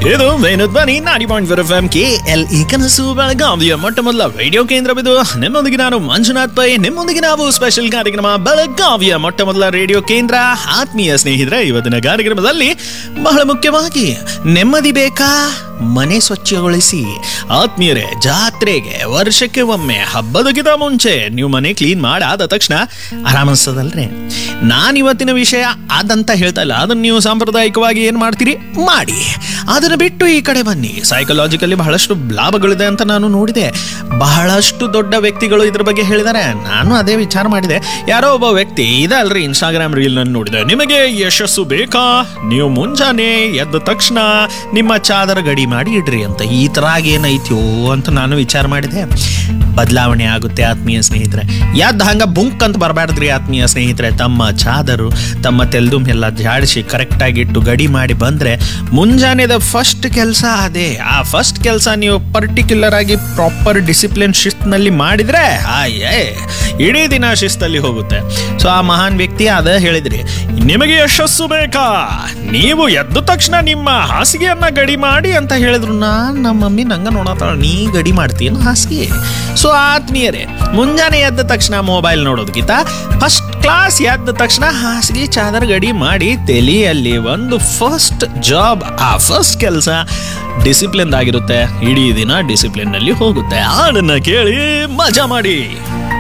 ಇದು ಧ್ವನಿ ನಾಡಿ point four F M K L E ಕನಸು ಬೆಳಗಾವಿಯ ಮೊಟ್ಟ ಮೊದಲ ರೇಡಿಯೋ ಕೇಂದ್ರವಿದು ನಿಮ್ಮೊಂದಿಗೆ ನಾನು ಮಂಜುನಾಥ್ ಪೈ ನಿಮ್ಮೊಂದಿಗೆ ನಾವು ಸ್ಪೆಷಲ್ ಕಾರ್ಯಕ್ರಮ ಬೆಳಗಾವಿಯ ಮೊಟ್ಟ ಮೊದಲ ರೇಡಿಯೋ ಕೇಂದ್ರ ಆತ್ಮೀಯ ಸ್ನೇಹಿತರೆ ಇವತ್ತಿನ ಕಾರ್ಯಕ್ರಮದಲ್ಲಿ ಬಹಳ ಮುಖ್ಯವಾಗಿ ನೆಮ್ಮದಿ ಬೇಕಾ ಮನೆ ಸ್ವಚ್ಛಗೊಳಿಸಿ ಆತ್ಮೀಯರೇ ಜಾತ್ರೆಗೆ ವರ್ಷಕ್ಕೆ ಒಮ್ಮೆ ಹಬ್ಬದಕ್ಕಿಂತ ಮುಂಚೆ ನೀವು ಮನೆ ಕ್ಲೀನ್ ಮಾಡಾದ ತಕ್ಷಣ ಆರಾಮ ಅನ್ಸದಲ್ರಿ ನಾನು ಇವತ್ತಿನ ವಿಷಯ ಅದಂತ ಹೇಳ್ತಾ ಇಲ್ಲ ಅದನ್ನ ನೀವು ಸಾಂಪ್ರದಾಯಿಕವಾಗಿ ಏನು ಮಾಡ್ತೀರಿ ಮಾಡಿ ಅದನ್ನು ಬಿಟ್ಟು ಈ ಕಡೆ ಬನ್ನಿ ಸೈಕಲಾಜಿಕಲಿ ಬಹಳಷ್ಟು ಲಾಭಗಳಿದೆ ಅಂತ ನಾನು ನೋಡಿದೆ ಬಹಳಷ್ಟು ದೊಡ್ಡ ವ್ಯಕ್ತಿಗಳು ಇದ್ರ ಬಗ್ಗೆ ಹೇಳಿದ್ದಾರೆ ನಾನು ಅದೇ ವಿಚಾರ ಮಾಡಿದೆ ಯಾರೋ ಒಬ್ಬ ವ್ಯಕ್ತಿ ಇದಲ್ರಿ ಇನ್ಸ್ಟಾಗ್ರಾಮ್ ರೀಲ್ ನಾನು ನೋಡಿದೆ ನಿಮಗೆ ಯಶಸ್ಸು ಬೇಕಾ ನೀವು ಮುಂಜಾನೆ ಎದ್ದ ತಕ್ಷಣ ನಿಮ್ಮ ಚಾದರ ಗಡಿ ಮಾಡಿ ಇಡ್ರಿ ಅಂತ ಈ ಥರ ಏನೈತ್ಯೋ ಅಂತ ನಾನು ವಿಚಾರ ಮಾಡಿದೆ ಬದಲಾವಣೆ ಆಗುತ್ತೆ ಆತ್ಮೀಯ ಸ್ನೇಹಿತರೆ ಯಾವ್ದು ಹಂಗ ಬುಂಕ್ ಅಂತ ಬರಬಾರ್ದ್ರಿ ಆತ್ಮೀಯ ಸ್ನೇಹಿತರೆ ತಮ್ಮ ಚಾದರು ತಮ್ಮ ತೆಲ್ದುಮ್ ಎಲ್ಲ ಜಾಡಿಸಿ ಕರೆಕ್ಟಾಗಿ ಇಟ್ಟು ಗಡಿ ಮಾಡಿ ಬಂದ್ರೆ ಮುಂಜಾನೆದ ಫಸ್ಟ್ ಕೆಲಸ ಅದೇ ಆ ಫಸ್ಟ್ ಕೆಲಸ ನೀವು ಪರ್ಟಿಕ್ಯುಲರ್ ಆಗಿ ಪ್ರಾಪರ್ ಡಿಸಿಪ್ಲಿನ್ ಶಿಸ್ತ್ನಲ್ಲಿ ಮಾಡಿದ್ರೆ ಆಯೇ ಇಡೀ ದಿನ ಶಿಸ್ತಲ್ಲಿ ಹೋಗುತ್ತೆ ಸೊ ಆ ಮಹಾನ್ ವ್ಯಕ್ತಿ ಅದ ಹೇಳಿದ್ರಿ ನಿಮಗೆ ಯಶಸ್ಸು ಬೇಕಾ ನೀವು ಎದ್ದ ತಕ್ಷಣ ನಿಮ್ಮ ಹಾಸಿಗೆಯನ್ನ ಗಡಿ ಮಾಡಿ ಅಂತ ಹೇಳಿದ್ರು ನಾನ್ ನಮ್ಮ ಮಮ್ಮಿ ನಂಗ ನೋಡತ್ತಾಳ ನೀ ಗಡಿ ಮಾಡ್ತೀನಿ ಹಾಸಿಗೆ ಸೊ ಆತ್ಮೀಯರೇ ಮುಂಜಾನೆ ಎದ್ದ ತಕ್ಷಣ ಮೊಬೈಲ್ ನೋಡೋದಕ್ಕಿಂತ ಫಸ್ಟ್ ಕ್ಲಾಸ್ ಎದ್ದ ತಕ್ಷಣ ಹಾಸಿಗೆ ಚಾದರ್ ಗಡಿ ಮಾಡಿ ತಲೆಯಲ್ಲಿ ಒಂದು ಫಸ್ಟ್ ಜಾಬ್ ಆ ಫಸ್ಟ್ ಕೆಲಸ ಡಿಸಿಪ್ಲಿನ್ ಆಗಿರುತ್ತೆ ಇಡೀ ದಿನ ಡಿಸಿಪ್ಲಿನ್ ನಲ್ಲಿ ಹೋಗುತ್ತೆ ಹಾಡನ್ನ ಕೇಳಿ ಮಜಾ ಮಾಡಿ